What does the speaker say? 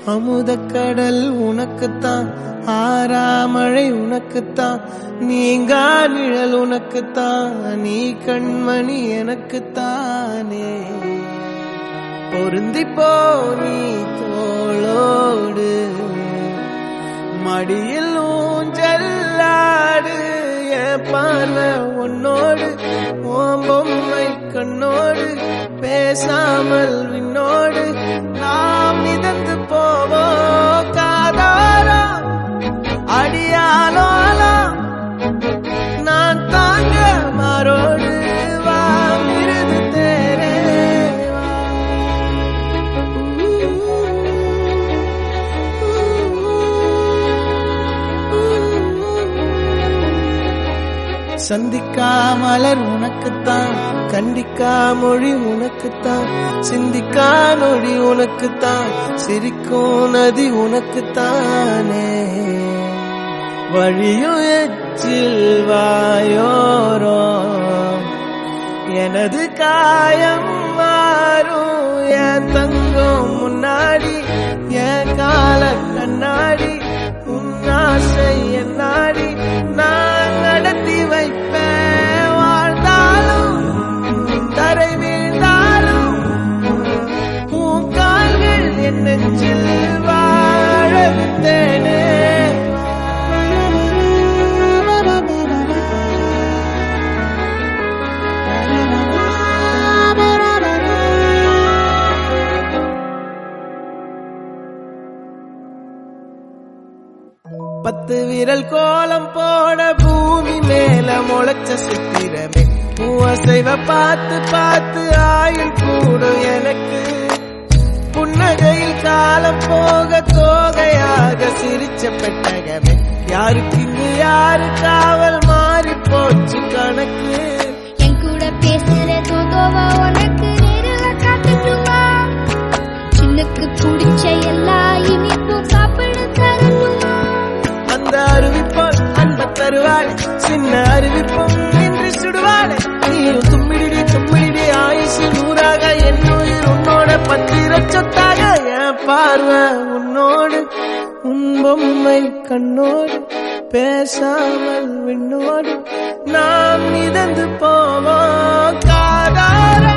அமுதக்கடல் உனக்குத்தான் ஆறாமழை உனக்குத்தான் நீங்கா நிழல் உனக்குத்தான் நீ கண்மணி எனக்குத்தானே பொருந்திப்போ நீ தோளோடு மடியில் ஊஞ்சல்லாடு என் பார்வை உன்னோடு ஓம் பொம்மை கண்ணோடு பேசாமல் விண்ணோடு நாம் மிதந்து போவோம் காதாரா அடியாலோலாம் நான் தாங்க மாறோடு வா மிருது தேரே சந்திக்கா மலர் உனக்குத்தான் கண்டிக்கா மொழி உனக்குத்தான் சிந்திக்கா நொடி உனக்குத்தான் சிரிக்கும் நதி உனக்குத்தானே வழியும் எச்சில் வாயோரோ எனது காயம் மாறும் என் தங்கம் முன்னாடி என் கால கண்ணாடி உன் ஆசை என்னாடி நான் நடத்தி வைப்பேன் வாழ்ந்தாலும் தரை வீழ்ந்தாலும் உன் கால்கள் என் நெஞ்சில் வாழ விட்டேனே பத்து விரல் கோலம் போட பூமி மேல முளைச்ச சித்திரமே பூவசைவ பார்த்து பார்த்து ஆயுள் கூடும் எனக்கு புன்னகையில் காலம் போக தோகையாக சிரிச்ச பெட்டகமே யாருக்கு இங்கு யாரு காவல் மாறி போச்சு கணக்கு என் கூட பேசுற தோதோவா உனக்கு நேரில் காட்டட்டுமா சின்னுக்கு பிடிச்ச எல்லா இனிப்பும் சாப்பிட தரட்டுமா அந்த அறிவிப்பால் அன்ப தருவாள் சின்ன அறிவிப்பும் இன்று சுடுவாள் நீயும் தும்மிடிடி தும்மிடிடி ஆயுசு நூறாக என் உயிர் உன்னோட பத்திர சொத்தாக என் பார்வை உன்னோடு உன் பொம்மை கண்ணோடு பேசாமல் விண்ணோடு நாம் மிதந்து போவோம் காதாரா